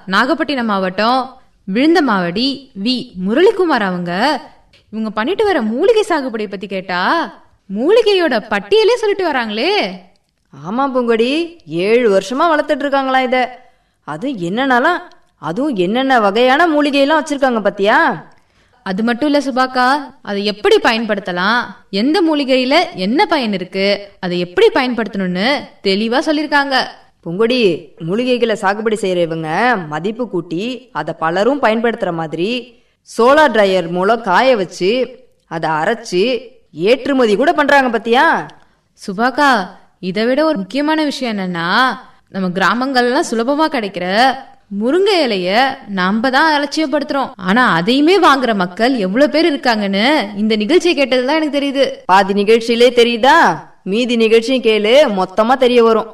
நாகப்பட்டினம் மாவட்டம் விழுந்தமாவடி வி முரளிக்குமார் அவங்க இவங்க பண்ணிட்டு வர மூலிகை சாகுபடி பத்தி கேட்டா மூலிகையோட பட்டியலே சொல்லிட்டு வராங்களே ஆமா பூங்கொடி ஏழு வருஷமா வளர்த்துட்டு இருக்காங்களா இத அதுவும் என்னென்னலாம் அதுவும் என்னென்ன வகையான மூலிகையெல்லாம் வச்சிருக்காங்க பாத்தியா அது மட்டும் இல்ல சுபாக்கா அதை எப்படி பயன்படுத்தலாம் எந்த மூலிகையில என்ன பயன் இருக்கு அதை எப்படி பயன்படுத்தணும்னு தெளிவா சொல்லிருக்காங்க பூங்கொடி மூலிகைகளை சாகுபடி செய்யறவங்க மதிப்பு கூட்டி அதை பலரும் பயன்படுத்துற மாதிரி சோலார் ட்ரையர் மூலம் காய வச்சு அதை அரைச்சு ஏற்றுமதி கூட பண்றாங்க பாத்தியா சுபாக்கா இதை விட ஒரு முக்கியமான விஷயம் என்னன்னா நம்ம கிராமங்கள்லாம் சுலபமா கிடைக்கிற முருங்கை இலைய நாம தான் அலட்சியப்படுத்துறோம் ஆனா அதையுமே வாங்குற மக்கள் எவ்வளவு பேர் இருக்காங்கன்னு இந்த நிகழ்ச்சியை கேட்டதுதான் எனக்கு தெரியுது பாதி நிகழ்ச்சியிலே தெரியுதா மீதி நிகழ்ச்சியும் கேளு மொத்தமா தெரிய வரும்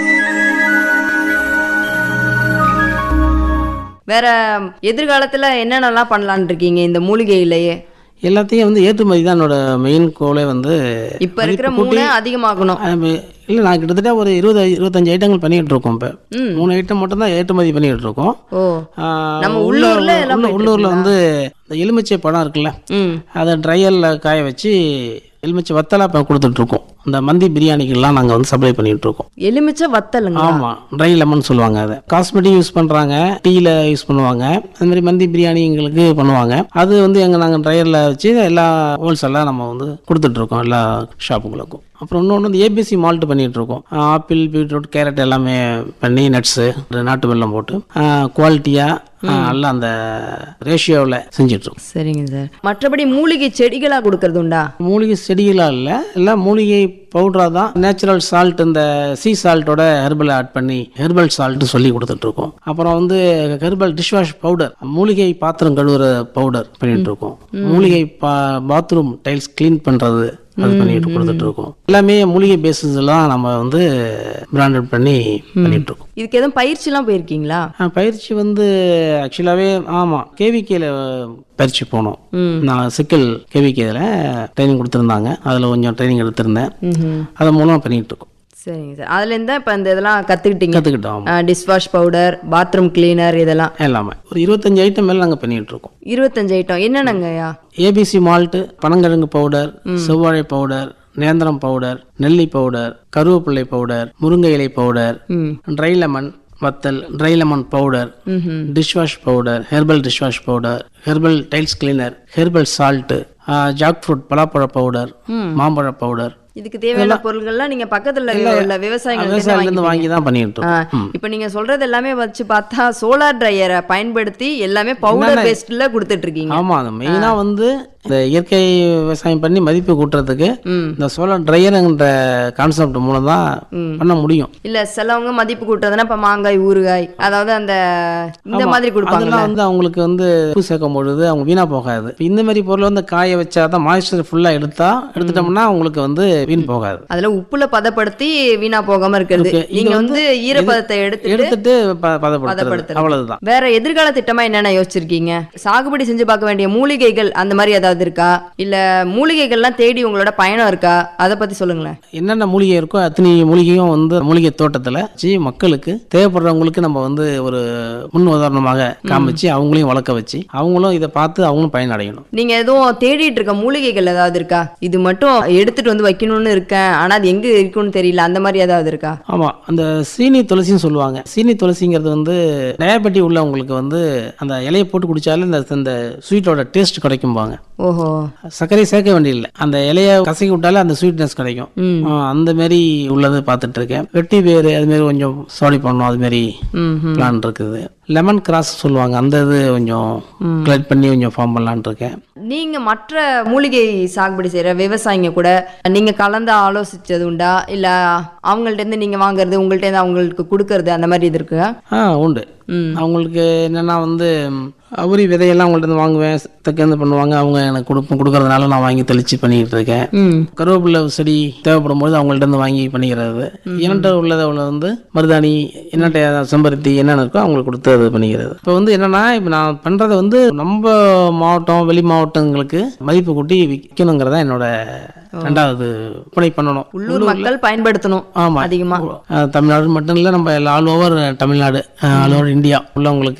வேற எதிர்காலத்துல என்னென்னலாம் பண்ணலாம்னு இருக்கீங்க இந்த மூலிகையிலேயே எல்லாத்தையும் வந்து ஏற்றுமதி தான் என்னோட மெயின் கோலே வந்து இப்ப இருக்கிற மூணு அதிகமாகணும் இல்லை நான் கிட்டத்தட்ட ஒரு இருபது இருபத்தஞ்சு ஐட்டங்கள் பண்ணிட்டு இருக்கோம் இப்போ மூணு ஐட்டம் மட்டும் தான் ஏற்றுமதி பண்ணிட்டு இருக்கோம் ஓ ஆ, நம்ம உள்ள- உள்ளூர்ல எல்லாம் உள்ள- உள்ளூர்ல வந்து இந்த எலுமிச்சை பழம் இருக்குல்ல ம் அதை ட்ரையரில் காய வச்சு எலுமிச்சை வத்தலா இப்போ கொடுத்துட்டு இருக்கோம் இந்த மந்தி பிரியாணிக்கெல்லாம் நாங்கள் வந்து சப்ளை பண்ணிட்டு இருக்கோம் எலுமிச்சை வத்தலுங்க ஆமாம் ட்ரை லெமன் சொல்லுவாங்க அதை காஸ்மெட்டிக் யூஸ் பண்ணுறாங்க டீயில் யூஸ் பண்ணுவாங்க அது மாதிரி மந்தி பிரியாணிங்களுக்கு பண்ணுவாங்க அது வந்து எங்கள் நாங்கள் ட்ரையரில் வச்சு எல்லா ஹோல்சேலாக நம்ம வந்து கொடுத்துட்ருக்கோம் எல்லா ஷாப்புங்களுக்கும் அப்புறம் இன்னொன்று வந்து ஏபிசி மால்ட் பண்ணிட்டு இருக்கோம் ஆப்பிள் பீட்ரூட் கேரட் எல்லாமே பண்ணி நட்ஸு நாட்டு வெல்லம் போட்டு குவாலிட்டியாக நல்லா அந்த ரேஷியோவில் செஞ்சிட்ருக்கோம் சரிங்க சார் மற்றபடி மூலிகை செடிகளா கொடுக்கறது உண்டா மூலிகை செடிகளாக இல்லை எல்லாம் மூலிகை பவுடராக தான் நேச்சுரல் சால்ட் இந்த சீ சால்ட்டோட ஹெர்பல் ஆட் பண்ணி ஹெர்பல் சால்ட் சொல்லி கொடுத்துட்டு இருக்கோம் அப்புறம் வந்து ஹெர்பல் டிஷ்வாஷ் பவுடர் மூலிகை பாத்திரம் கழுவுற பவுடர் பண்ணிட்டு இருக்கோம் மூலிகை பா பாத்ரூம் டைல்ஸ் க்ளீன் பண்ணுறது அது பண்ணிட்டு கொடுத்துட்டு இருக்கோம் எல்லாமே மூலிகை பேசிஸ் எல்லாம் நம்ம வந்து பிராண்டட் பண்ணி பண்ணிட்டு இருக்கோம் இதுக்கு எதுவும் பயிற்சிலாம் போயிருக்கீங்களா ஆ, பயிற்சி வந்து ஆக்சுவலாகவே ஆமாம் கேவிகேல பயிற்சி போனோம் நான் சிக்கல் கேவிகேல ட்ரைனிங் கொடுத்துருந்தாங்க அதில் கொஞ்சம் ட்ரைனிங் எடுத்திருந்தேன் அதன் மூலமாக பண்ணிட்டு இருக்கோம் சரிங்க சார் அதுல இருந்தா இப்ப இந்த இதெல்லாம் கத்துக்கிட்டீங்க கற்றுக்கிட்டோம் டிஷ்வாஷ் பவுடர் பாத்ரூம் கிளீனர் இதெல்லாம் எல்லாமே ஒரு இருபத்தஞ்சு ஐட்டம் மேலே நாங்கள் பண்ணிட்டு இருக்கோம் இருபத்தஞ்சு ஐட்டம் என்னென்னங்கய்யா ஏபிசி மால்ட்டு பனங்கிழங்கு பவுடர் செவ்வாழை பவுடர் நேந்திரம் பவுடர் நெல்லி பவுடர் கருவேப்பிள்ளை பவுடர் முருங்கை இலை பவுடர் ட்ரை லெமன் வத்தல் dry lemon powder dishwash powder herbal dishwash powder herbal tiles cleaner herbal salt jack fruit பலாப்பழ பவுடர் மாம்பழ பவுடர் இதுக்கு தேவையான பொருள்கள்லாம் நீங்க பக்கத்துல உள்ள விவசாயிகள் விவசாயிலேருந்து வாங்கி தான் பண்ணிட்டு இருக்கோம் இப்ப நீங்க சொல்றது எல்லாமே வச்சு பார்த்தா சோலார் ட்ரையரை பயன்படுத்தி எல்லாமே பவுடர் பேஸ்ட்ல கொடுத்துட்டு இருக்கீங்க ஆமா அது மெயினா வந்து இந்த இயற்கை விவசாயம் பண்ணி மதிப்பு கூட்டுறதுக்கு இந்த சோலார் ட்ரையருங்கிற கான்செப்ட் மூலம் தான் பண்ண முடியும் இல்ல சிலவங்க மதிப்பு கூட்டுறதுன்னா இப்ப மாங்காய் ஊறுகாய் அதாவது அந்த இந்த மாதிரி கொடுப்பாங்க அதெல்லாம் வந்து அவங்களுக்கு வந்து உப்பு சேர்க்கும் பொழுது அவங்க வீணா போகாது இப்ப இந்த மாதிரி பொருள் வந்து காய வச்சா தான் மாய்ஸ்சர் ஃபுல்லா எடுத்தா எடுத்துட்டோம்னா அவங்களுக்கு வந்து வீண் போகாது அதுல உப்புல பதப்படுத்தி வீணா போகாம இருக்கிறது இருக்கு. இது நீங்க வந்து வந்து ஈரப்பதத்தை எடுத்துட்டு எடுத்துட்டு ப- பதப்படுத்துறது பதப்படுத்துறது. அவ்வளவுதான் வேற எதிர்கால திட்டமா என்னென்ன யோசிச்சிருக்கீங்க சாகுபடி செஞ்சு பார்க்க வேண்டிய மூலிகைகள் அந்த மாதிரி ஏதாவது இருக்கா இல்ல மூலிகைகள்லாம் தேடி உங்களோட பயணம் இருக்கா அதை பத்தி சொல்லுங்களேன் என்னென்ன மூலிகை இருக்கோ அத்தனை மூலிகையும் வந்து மூலிகை தோட்டத்தில் வச்சு மக்களுக்கு தேவைப்படுறவங்களுக்கு நம்ம வந்து ஒரு முன் உதாரணமாக காமிச்சு அவங்களையும் வளர்க்க வச்சு அவங்களும் இதை பார்த்து அவங்களும் பயனடையணும் நீங்க எதுவும் தேடிட்டு இருக்க மூலிகைகள் ஏதாவது இருக்கா இது மட்டும் எடுத்துட்டு வந்து வைக்கணும்னு இருக்கேன் ஆனா அது எங்க இருக்குன்னு தெரியல அந்த மாதிரி ஏதாவது இருக்கா ஆமாம் அந்த சீனி துளசின்னு சொல்லுவாங்க சீனி துளசிங்கிறது வந்து டயபெட்டி உள்ளவங்களுக்கு வந்து அந்த இலையை போட்டு குடிச்சாலே இந்த இந்த ஸ்வீட்டோட டேஸ்ட் கிடைக்கும்பாங்க ஓஹோ சர்க்கரை சேர்க்க வேண்டியதில்லை அந்த இலையை கசக்கி விட்டாலே அந்த ஸ்வீட்னஸ் கிடைக்கும் ஆ, அந்த மாதிரி உள்ளது பார்த்துட்டு இருக்கேன் வெட்டி வேறு அது மாதிரி கொஞ்சம் சோடி பண்ணணும் அது மாதிரி ம் பிளான் இருக்குது லெமன் கிராஸ் சொல்லுவாங்க அந்த இது கொஞ்சம் கலெக்ட் பண்ணி கொஞ்சம் ஃபார்ம் பண்ணலான்னு இருக்கேன் நீங்க மற்ற மூலிகை சாகுபடி செய்யற விவசாயிங்க கூட நீங்க கலந்து ஆலோசிச்சது உண்டா இல்ல அவங்கள்ட்ட இருந்து நீங்க வாங்குறது உங்கள்ட்ட இருந்து அவங்களுக்கு கொடுக்கறது அந்த மாதிரி இது இருக்கா ஆ உண்டு அவங்களுக்கு என்னன்னா வந்து ம், அவுரி விதையெல்லாம் அவங்கள்ட்ட இருந்து வாங்குவேன் தக்கேந்து பண்ணுவாங்க அவங்க எனக்கு கொடுப்போம் கொடுக்கறதுனால நான் வாங்கி தெளிச்சு பண்ணிட்டு இருக்கேன் ம் கருவேப்பிலை செடி தேவைப்படும் போது அவங்கள்ட்ட இருந்து வாங்கி பண்ணிக்கிறது என்கிட்ட உள்ளதை உள்ள வந்து மருதாணி என்னட்ட செம்பருத்தி என்னென்ன இருக்கோ அவங்களுக்கு கொடுத்து அது பண்ணிக்கிறது இப்போ வந்து என்னன்னா இப்போ நான் பண்றதை வந்து நம்ம மாவட்டம் வெளி மாவட்டங்களுக்கு மதிப்பு கூட்டி விற்கணுங்கிறதா என்னோட ரெண்டாவது விற்பனை பண்ணணும் உள்ளூர் மக்கள் பயன்படுத்தணும் ஆமா அதிகமா அஹ் தமிழ்நாடு மட்டும் இல்லை நம்ம all over Tamil Nadu all over India உள்ளவங்களுக்கு